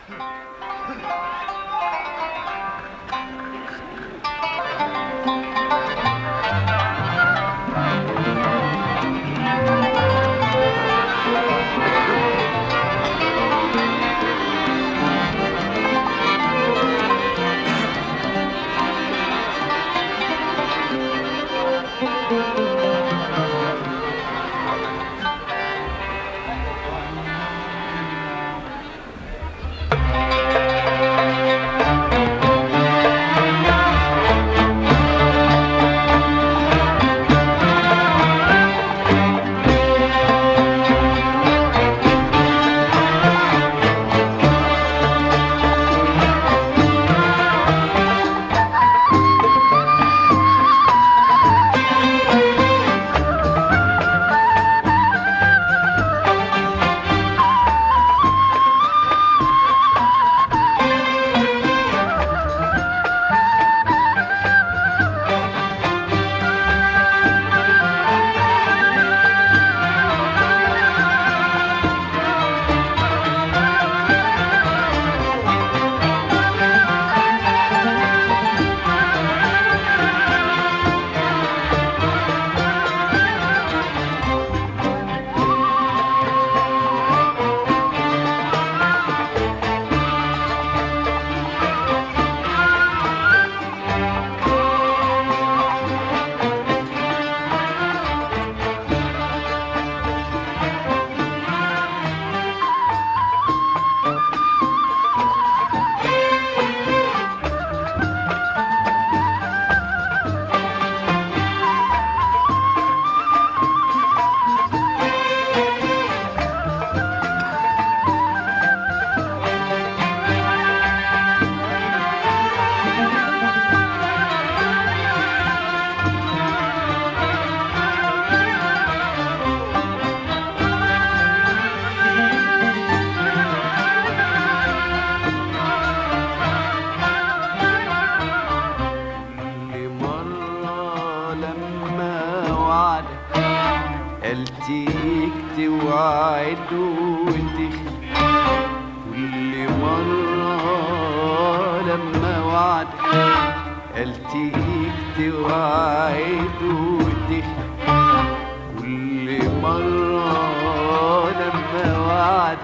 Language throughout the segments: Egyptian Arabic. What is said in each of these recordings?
كل مرة لما وعد التيك توعد وتخلي كل مرة لما وعد التيك توعد وتخلي كل مرة لما وعد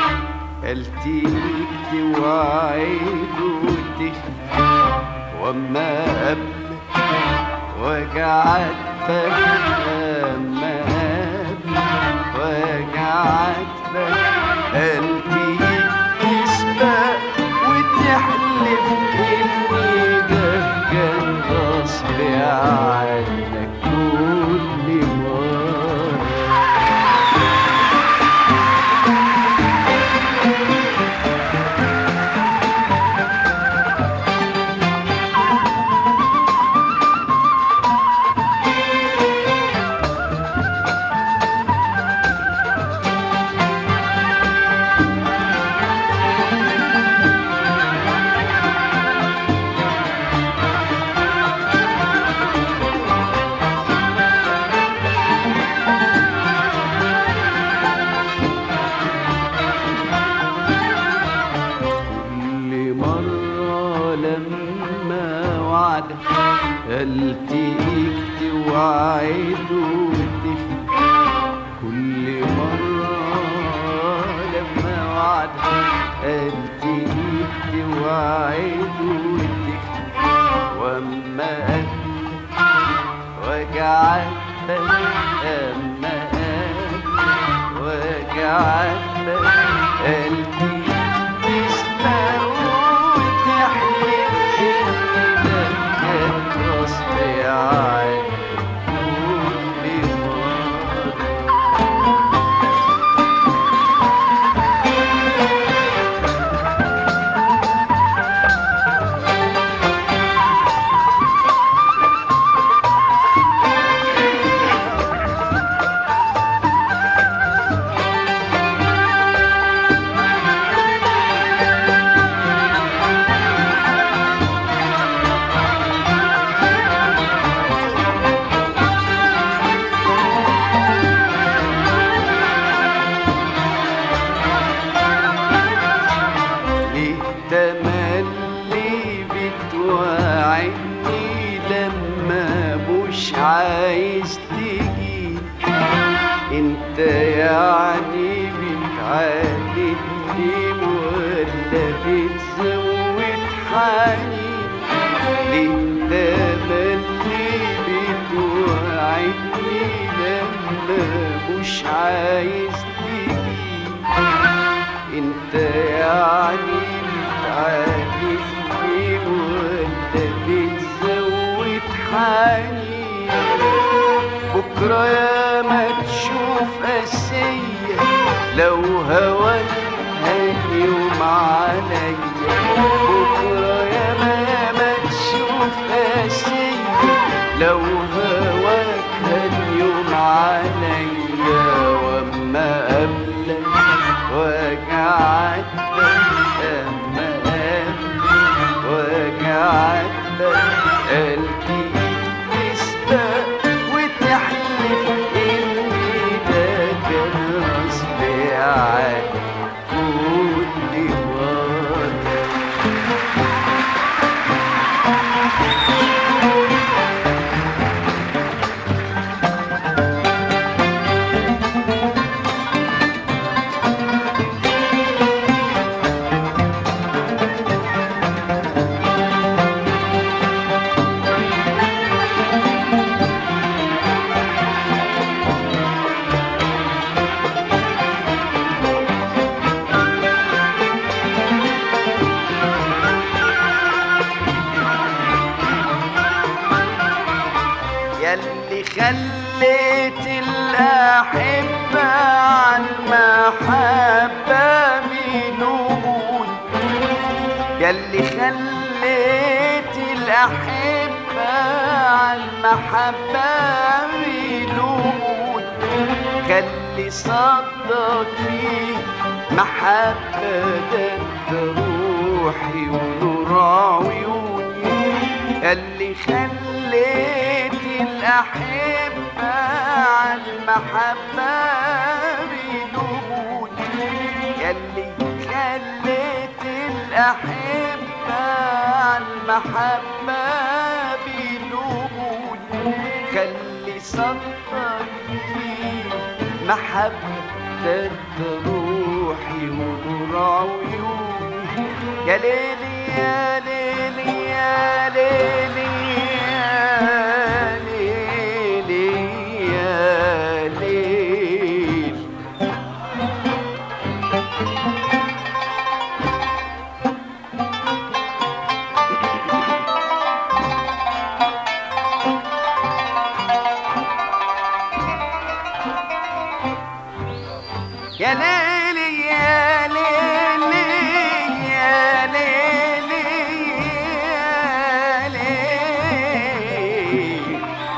التيك توعد وتخلي وما قبل وجعت فما قبل وجعت قلبي تسبق وتحلف اني جهجان غصب عنك كل مرة كل مرة لما وعد التقيك توعد وتخلي كل مرة لما وعد التقيك توعد وتخلي وما قد وجعت أما قد وجعت قلبي تسمع وتحلف إنك كانت غصب عنك كل مرة يعني بتعاندني ولا بتزود حنين ليه تملي بتوعدني لما مش عايز تيجي انت يعني بتعاندني ولا بتزود حنين بكرة يا ما تشوف قاسية لو هواك هيوم عليا بكرة يا ما يا ما تشوف قاسية لو هواك هيوم عليا واما قبلك وجعتك اما قبلك وجعتك قلبي تسبق وتحلف ان ده كان غصب عنك كل مرة ياللي خليت الأحبة عن محبة بنقول ياللي خليت الأحبة عن محبة بنقول خلي صدق فيه محبة ده انت روحي ونور عيوني اللي خليت الأحبة عن محبة بدون يلي خليت الأحبة عن محبة بدون خلي صدق فيه محبة انت روحي ونور عيوني يا ليلي يا ليلي يا ليلي يا ليلي يا ليلي يا ليلي يا ليلي يا ليلي يا ليلي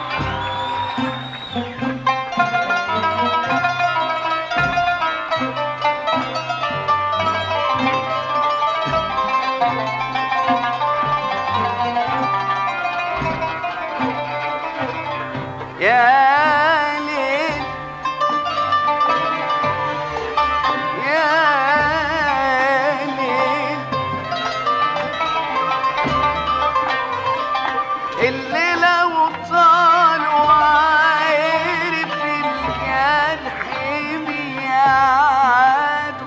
يا ليل يا ليل اللي لو طال وعرف الجرح بيعاده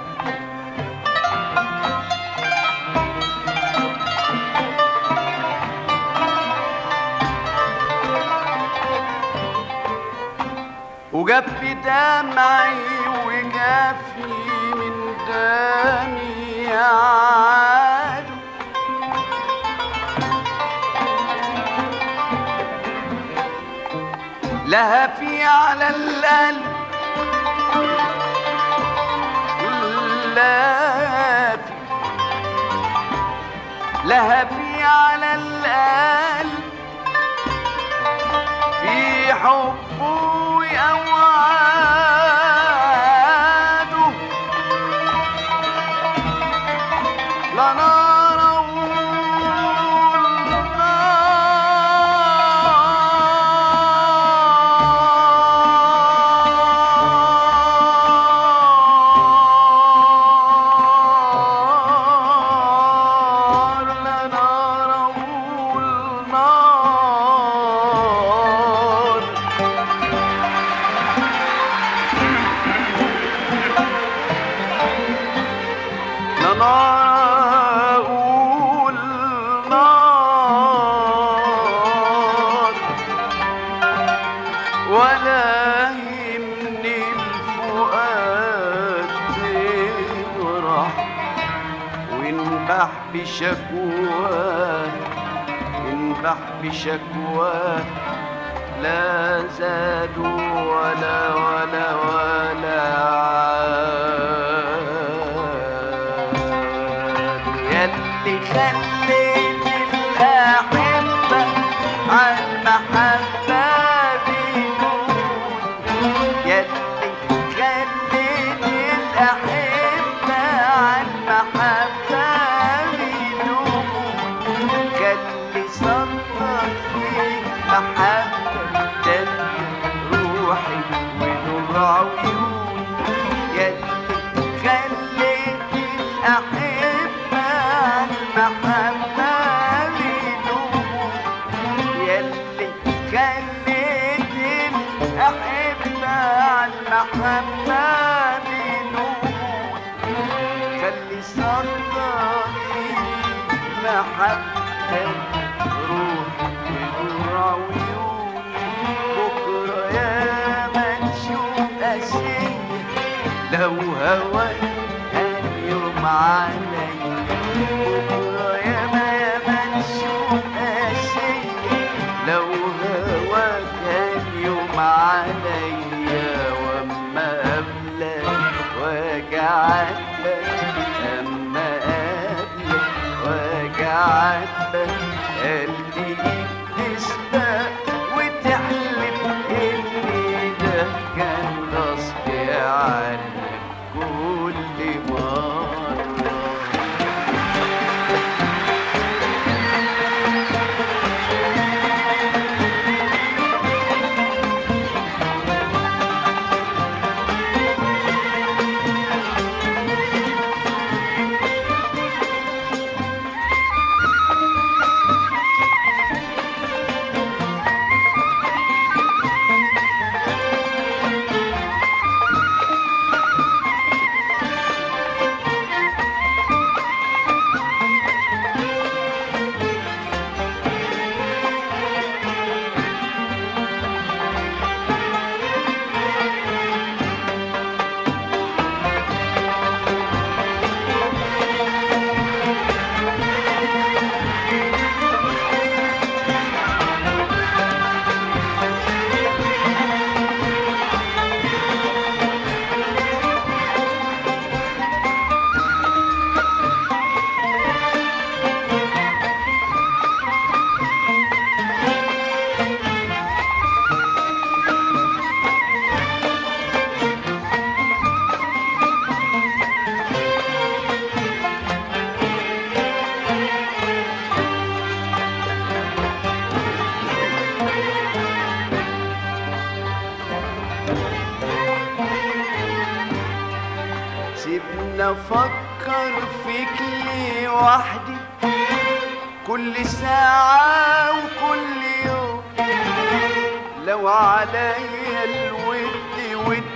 وجف دمعي وجافي من دمي عاد لهفي على القلب لهفي لهفي على القلب في حبه وأوعاده لا نار لا نار نار نار أقول نار ولا يهمني الفؤاد تفرح وينبح بشكواه ينبح بشكواه لا زادوا ولا ولا ولا عادوا يلي خليت الأحبة عن محبة بيكون يلي خليت الأحبة عن محبة بيكون خلي صدرك فيه محبة تلي روحي ونور عيوني يلي خليت الأحبة عن محبة بيدوم يلي خليت الأحبة عن محبة بيدوم خلي صدرك فيه محبة روح ونور عيوني بكرة يا ما نشوف أشياء لو هواك كان يوم علي بكرة يا ما يا ما نشوف أشياء لو هواك كان يوم عليا وأما قبلك وجعتك أما قبلك وجعتك قلبي تسبق وتحلف إن ده كان غصب عنك كل مرة سيبنا افكر فيك لي وحدي كل ساعة وكل يوم لو عليا الود ودي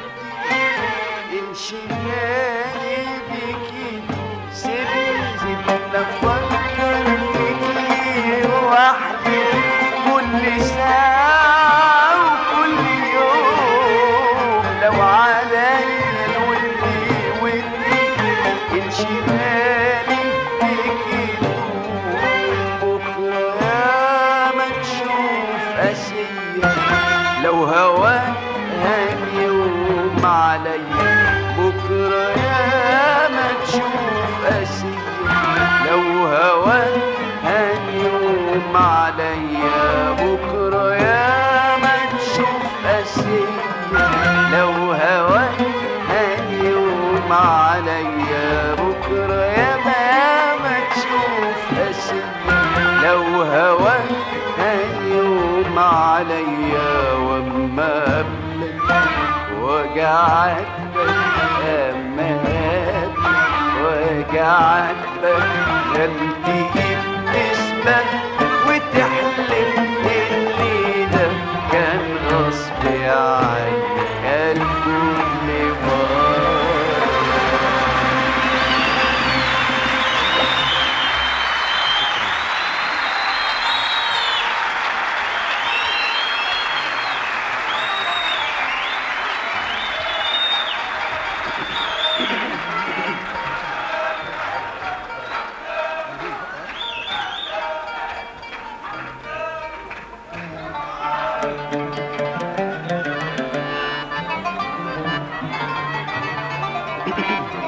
انشغالي بيك سيبني سيبنا افكر فيك لي وحدي كل ساعة وكل يوم لو عليا الود ودي انشغالي بيك بكرة يا ما تشوف أشياء لو هواك هنيوم عليا بكرة يا ما تشوف أشياء لو هواك هنيوم عليا بكرة يا ما تشوف أشياء لو هواك هنيوم عليا بكرة يا ما ما تشوف أشياء لو هواك هنيوم عليا وأما قبلك وجعتك أما قبلك وجعتك قلبي بتسبق وتحلف إن ده كان غصب عنك كل مرة الحب